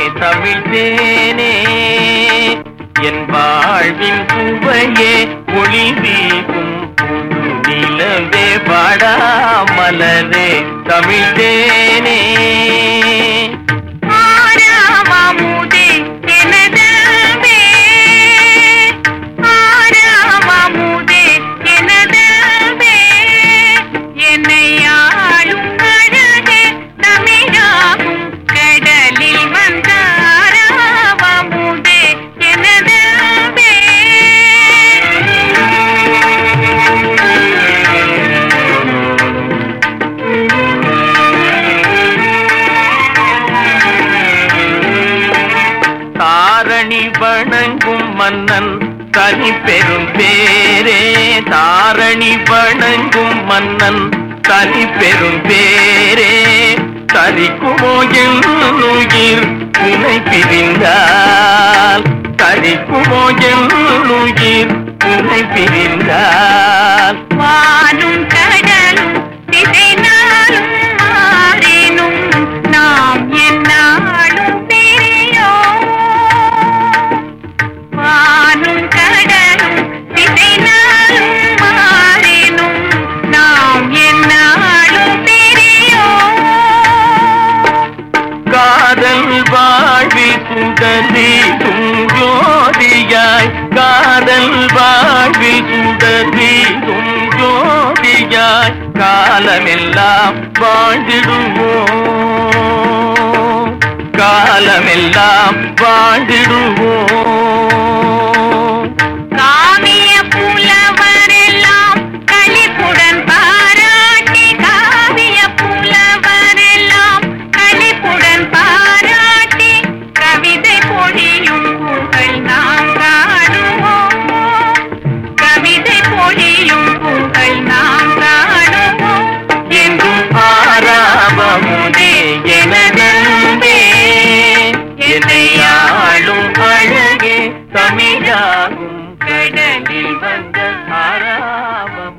தமிழ் தேனே என் வாழ்வின் சுவையே ஒளி வீசும் புது நிலவே வாடா மலரே தமிழ் தேனே ஆராமமுதே எனதல்வே ஆராமமுதே எனதல்வே என்னை ஆளும் அழகே தமிழாகும் கடலில் வந்த ஆராமமுதே எனதல்வே தாரணி வணங்கும் மன்னன் தனி பெரும் பேரே தாரணி வணங்கும் மன்னன் தனி பெரும் பேரே தரிக்குமோ என் உயிர் உனை பிரிந்தால் தரிக்குமோ என் உயிர் உனை பிரிந்தால் வானும் கடலும் திசை நாளும் மாறினும் நாம் என்னாலும் பிரியோம் வானும் கடலும் திசை நாளும் மாறினும் நாம் என்னாலும் பிரியோம் காதல் வாழ்வில் சுடர்வீசும் ஜோதியாய் காதல் வாழ்வில் சுடர்வீசும் ஜோதியாய் காலமெல்லாம் வாழ்ந்திடுவோம் காலமெல்லாம் வாழ்ந்திடுவோம் காமிய புலவரெல்லாம் களிப்புடன் பாராட்டி காவிய புலவரெல்லாம் களிப்புடன் பாராட்டி கவிதை பொழியும் புகழ் நாம் காணுவோம் கவிதை பொழியும் புகழ் நாம் காணுவோம் என்றும் ஆறாவமுதே எனதன்பே என்னை ஆளும் அழகே தமிழாகும் கடலில் வந்த ஆறாவம்